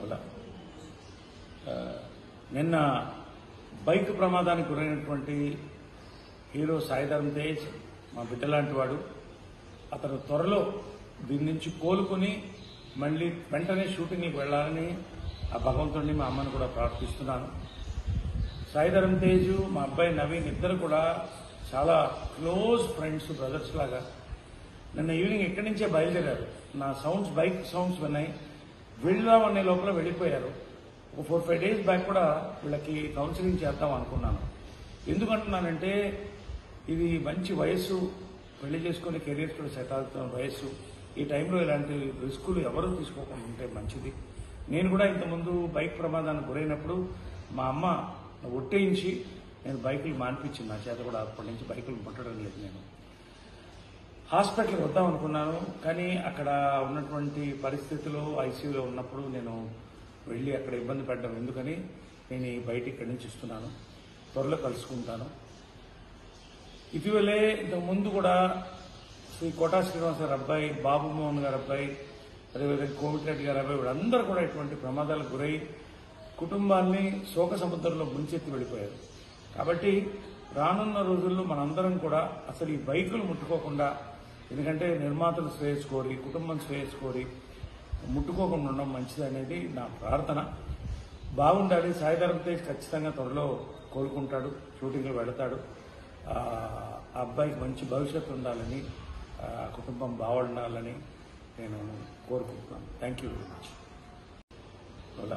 వల్ల ఆ, నిన్న బైక్ ప్రమాదానికి గురైనటువంటి హీరో సాయిధరం తేజ్ మా బిడ్డ లాంటి వాడు అతను త్వరలో దీని నుంచి కోలుకుని మళ్ళీ వెంటనే షూటింగ్కి వెళ్ళాలని ఆ భగవంతుడిని మా అమ్మని కూడా ప్రార్థిస్తున్నాను సాయిధరం తేజు మా అబ్బాయి నవీన్ ఇద్దరు కూడా చాలా క్లోజ్ ఫ్రెండ్స్ బ్రదర్స్ లాగా నిన్న ఈవినింగ్ ఇక్కడి నుంచే బయలుదేరారు నా సౌండ్స్ బైక్ సౌండ్స్ విన్నాయి వెళ్దాం అనే లోపల వెళ్ళిపోయారు ఒక ఫోర్ ఫైవ్ డేస్ బ్యాక్ కూడా వీళ్ళకి కౌన్సిలింగ్ చేద్దాం అనుకున్నాను ఎందుకంటున్నానంటే ఇది మంచి వయస్సు పెళ్లి చేసుకుని కెరీర్ కూడా సెట్ అవుతున్న వయస్సు ఈ టైంలో ఇలాంటి రిస్కులు ఎవరు తీసుకోకుండా ఉంటే మంచిది నేను కూడా ఇంతకుముందు బైక్ ప్రమాదానికి గురైనప్పుడు మా అమ్మ ఒట్టేయించి నేను బైకులు మానిపించింది నా చేత కూడా అప్పటి నుంచి బైకులు ముట్టడం లేదు నేను హాస్పిటల్కి వద్దాం అనుకున్నాను కానీ అక్కడ ఉన్నటువంటి పరిస్థితులు ఐసీయూలో ఉన్నప్పుడు నేను వెళ్ళి అక్కడ ఇబ్బంది పడ్డం ఎందుకని నేను ఈ బయట ఇక్కడి నుంచి ఇస్తున్నాను త్వరలో కలుసుకుంటాను ఇటీవలే ఇంతకు ముందు కూడా శ్రీ కోటా శ్రీనివాస గారి అబ్బాయి బాబు మోహన్ గారి అబ్బాయి అదేవిధంగా కోవిటిరెడ్డి గారి అబ్బాయి వీళ్ళందరూ కూడా ఇటువంటి ప్రమాదాలకు గురై కుటుంబాన్ని శోక సముద్రంలో ముంచెత్తి వెళ్ళిపోయారు కాబట్టి రానున్న రోజుల్లో మనందరం కూడా అసలు ఈ బైకులు ముట్టుకోకుండా ఎందుకంటే నిర్మాతలు శ్రేయస్ కోరి కుటుంబం శ్రేయస్ కోరి ముట్టుకోకుండా ఉండడం మంచిది అనేది నా ప్రార్థన బాగుండాలి సాయిధరం తేజ్ ఖచ్చితంగా త్వరలో కోలుకుంటాడు షూటింగ్లో వెళతాడు ఆ ఆ అబ్బాయికి మంచి భవిష్యత్తు ఉండాలని ఆ కుటుంబం బాగుండాలని నేను కోరుకుంటున్నాను థ్యాంక్ యూ వెరీ మచ్ అలా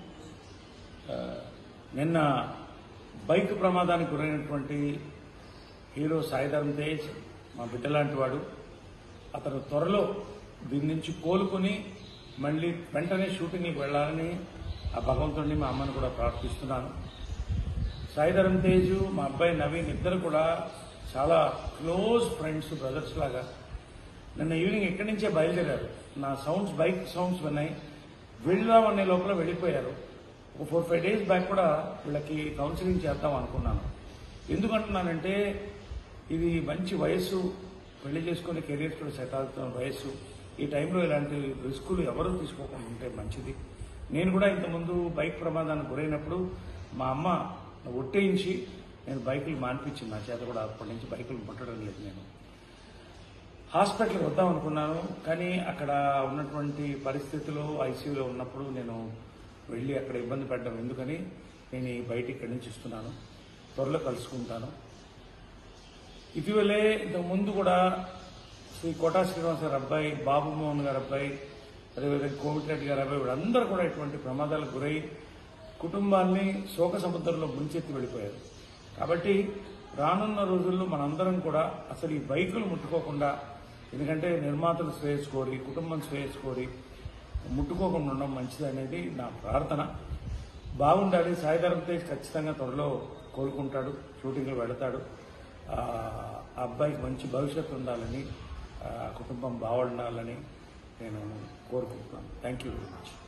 ఆ, నిన్న బైక్ ప్రమాదానికి గురైనటువంటి హీరో సాయిధరం తేజ్ మా బిడ్డ లాంటి వాడు అతను త్వరలో దీని నుంచి కోలుకుని మళ్ళీ వెంటనే షూటింగ్కి వెళ్ళాలని ఆ భగవంతుడిని మా అమ్మని కూడా ప్రార్థిస్తున్నాను సాయిధరం తేజు మా అబ్బాయి నవీన్ ఇద్దరు కూడా చాలా క్లోజ్ ఫ్రెండ్స్ బ్రదర్స్ లాగా నిన్న ఈవినింగ్ ఇక్కడి నుంచే బయలుదేరారు నా సౌండ్స్ బైక్ సౌండ్స్ విన్నాయి వెళ్దాం అనే లోపల వెళ్ళిపోయారు ఒక ఫోర్ ఫైవ్ డేస్ బ్యాక్ కూడా వీళ్ళకి కౌన్సిలింగ్ చేద్దాం అనుకున్నాను ఎందుకంటున్నానంటే ఇది మంచి వయస్సు పెళ్లి చేసుకుని కెరీర్ కూడా సెట్ అవుతున్న వయస్సు ఈ టైంలో ఇలాంటి రిస్కులు ఎవరు తీసుకోకుండా ఉంటే మంచిది నేను కూడా ఇంతకుముందు బైక్ ప్రమాదానికి గురైనప్పుడు మా అమ్మ ఒట్టేయించి నేను బైకులు మానిపించింది నా చేత కూడా అప్పటి నుంచి బైకులు ముట్టడం లేదు నేను హాస్పిటల్కి వద్దాం అనుకున్నాను కానీ అక్కడ ఉన్నటువంటి పరిస్థితులు ఐసీయూలో ఉన్నప్పుడు నేను వెళ్ళి అక్కడ ఇబ్బంది పడ్డం ఎందుకని నేను ఈ బయట ఇక్కడి నుంచి ఇస్తున్నాను త్వరలో కలుసుకుంటాను ఇటీవలే ఇంతకు ముందు కూడా శ్రీ కోటా శ్రీనివాస గారి అబ్బాయి బాబు మోహన్ గారి అబ్బాయి అదేవిధంగా కోవిటిరెడ్డి గారి అబ్బాయి వీళ్ళందరూ కూడా ఇటువంటి ప్రమాదాలకు గురై కుటుంబాన్ని శోక సముద్రంలో ముంచెత్తి వెళ్ళిపోయారు కాబట్టి రానున్న రోజుల్లో మనందరం కూడా అసలు ఈ బైకులు ముట్టుకోకుండా ఎందుకంటే నిర్మాతలు శ్రేయస్ కోరి కుటుంబం శ్రేయస్ కోరి ముట్టుకోకుండా ఉండడం మంచిది అనేది నా ప్రార్థన బాగుండాలి సాయిధరం తేజ్ ఖచ్చితంగా త్వరలో కోలుకుంటాడు షూటింగ్లో వెళతాడు ఆ ఆ అబ్బాయికి మంచి భవిష్యత్తు ఉండాలని ఆ కుటుంబం బాగుండాలని నేను కోరుకుంటున్నాను థ్యాంక్ యూ వెరీ మచ్